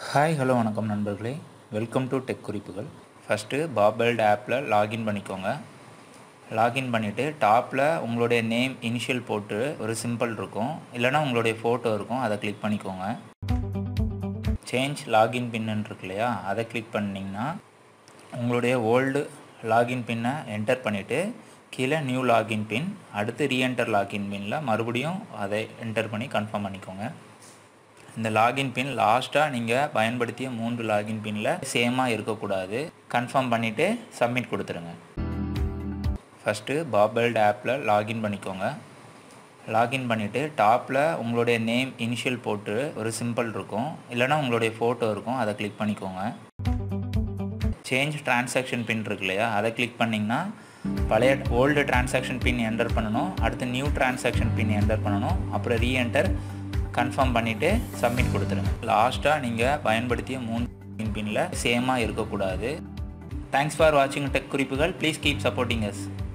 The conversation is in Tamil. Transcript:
ஹாய் ஹலோ வணக்கம் நண்பர்களே வெல்கம் டு டெக் குறிப்புகள் ஃபஸ்ட்டு பாபெல்ட் ஆப்பில் லாகின் பண்ணிக்கோங்க லாகின் பண்ணிவிட்டு டாப்பில் உங்களுடைய நேம் இனிஷியல் போட்டு ஒரு சிம்பிள் இருக்கும் இல்லைனா உங்களுடைய ஃபோட்டோ இருக்கும் அதை கிளிக் பண்ணிக்கோங்க சேஞ்ச் லாகின் பின்னு இருக்கு இல்லையா அதை கிளிக் பண்ணிங்கன்னா உங்களுடைய ஓல்டு லாகின் பின்னை என்டர் பண்ணிவிட்டு கீழே நியூ லாகின் பின் அடுத்து ரீஎன்டர் லாகின் பின்னில் மறுபடியும் அதை என்டர் பண்ணி கன்ஃபார்ம் பண்ணிக்கோங்க இந்த லாகின் பின் லாஸ்ட்டாக நீங்கள் பயன்படுத்திய மூன்று லாகின் பின்னில் சேமாக இருக்கக்கூடாது கன்ஃபார்ம் பண்ணிவிட்டு சப்மிட் கொடுத்துருங்க ஃபஸ்ட்டு பாபெல்ட் ஆப்பில் லாகின் பண்ணிக்கோங்க லாகின் பண்ணிவிட்டு டாப்பில் உங்களுடைய நேம் இனிஷியல் போட்டு ஒரு சிம்பிள் இருக்கும் இல்லைனா உங்களுடைய ஃபோட்டோ இருக்கும் அதை கிளிக் பண்ணிக்கோங்க சேஞ்ச் டிரான்சாக்ஷன் பின் இருக்கு இல்லையா அதை கிளிக் பண்ணிங்கன்னா பழைய ஓல்டு டிரான்சாக்ஷன் பின் என்டர் பண்ணணும் அடுத்து நியூ டிரான்சாக்ஷன் பின் என்டர் பண்ணணும் அப்புறம் ரீஎன்டர் கன்ஃபார்ம் பண்ணிவிட்டு சப்மிட் கொடுத்துருங்க லாஸ்ட்டாக நீங்கள் பயன்படுத்திய மூணு பின்னில் சேமாக இருக்கக்கூடாது தேங்க்ஸ் ஃபார் வாட்சிங் டெக் குறிப்புகள் ப்ளீஸ் கீப் சப்போர்ட்டிங் எஸ்